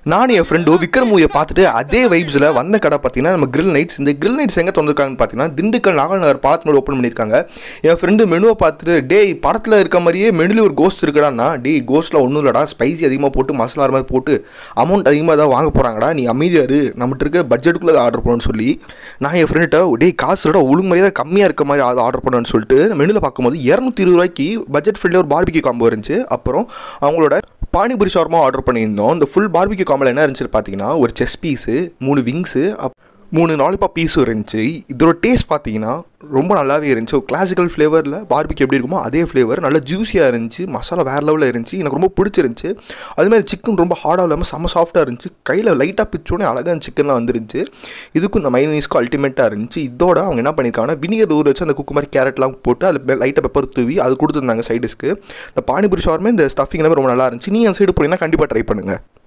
நானும் என் ஃப்ரெண்டும் விக்ரம் மூவியை பார்த்துட்டு அதே வைப்ஸில் வந்த கடை பார்த்தீங்கன்னா நம்ம grill நைட்ஸ் இந்த grill நைட்ஸ் எங்கே திறந்துருக்காங்கன்னு பார்த்தீங்கன்னா திண்டுக்கல் நாகநகர் பாலத்து மேலே ஓப்பன் பண்ணியிருக்காங்க என் ஃப்ரெண்டு மெனுவை பார்த்துட்டு டேய் படத்தில் இருக்க மாதிரியே மெனுல ஒரு கோஸ்ட் இருக்குடான்னா டேய் கோஸ்ட்டில் ஒன்றும் இல்லடா ஸ்பைசி அதிகமாக போட்டு மசாலா மாதிரி போட்டு அமௌண்ட் அதிகமாக தான் வாங்க போகிறாங்கடா நீ அமைதியாக இரு நம்மகிட்ட இருக்க பட்ஜெட்டுக்குள்ளே ஆர்டர் பண்ணணும்னு சொல்லி நான் என் ஃப்ரெண்ட்ட டேய் காசுடா ஒழுங்கு மரியாதை கம்மியாக இருக்க மாதிரி அதை ஆர்டர் பண்ணணும்னு சொல்லிட்டு மெனுவில் பார்க்கும்போது இரநூத்தி இருபது ரூபாய்க்கு பட்ஜெட் ஃப்ரெண்ட்லி ஒரு பார்பிக்யூ காம்போ இருந்துச்சு அப்புறம் அவங்களோட பானிபுரி ஷவர்மா ஆர்டர் பண்ணியிருந்தோம் இந்த ஃபுல் பார்பிக்யூ காம்பில் என்ன இருந்துச்சு பார்த்தீங்கன்னா ஒரு செஸ் பீஸு மூணு விங்ஸு மூணு லாலிபாப் பீஸும் இருந்துச்சு இதோட டேஸ்ட் பார்த்தீங்கன்னா ரொம்ப நல்லாவே இருந்துச்சு ஒரு கிளாசிக்கல் ஃப்ளேவரில் பார்பிக்யூ எப்படி இருக்குமோ அதே ஃப்ளேவர் நல்லா ஜூஸியாக இருந்துச்சு மசாலா வேறு லெவலில் இருந்துச்சு எனக்கு ரொம்ப பிடிச்சிருந்துச்சு அதுமாதிரி சிக்கன் ரொம்ப ஹார்டாக இல்லாமல் செம்ம சாஃப்ட்டாக இருந்துச்சு கையில் லைட்டாக பிச்சோடனே அழகான சிக்கன்லாம் வந்துருந்துச்சு இதுக்கும் இந்த மைனீஸ்க்கும் அல்டிமேட்டாக இருந்துச்சு இதோட அவங்க என்ன பண்ணியிருக்காங்கன்னா வினிகர் ஊற வச்சு அந்த குக்கு மாதிரி கேரட்லாம் போட்டு அதில் லைட்டாக பெப்பர் தூவி அது கொடுத்துருந்தாங்க சைடிஸ்க்கு இந்த பானிபுரி ஷவர்மே இந்த ஸ்டஃபிங் எல்லாமே ரொம்ப நல்லா இருந்துச்சு நீ அந்த சைடு போனீங்கன்னா கண்டிப்பாக ட்ரை பண்ணுங்கள்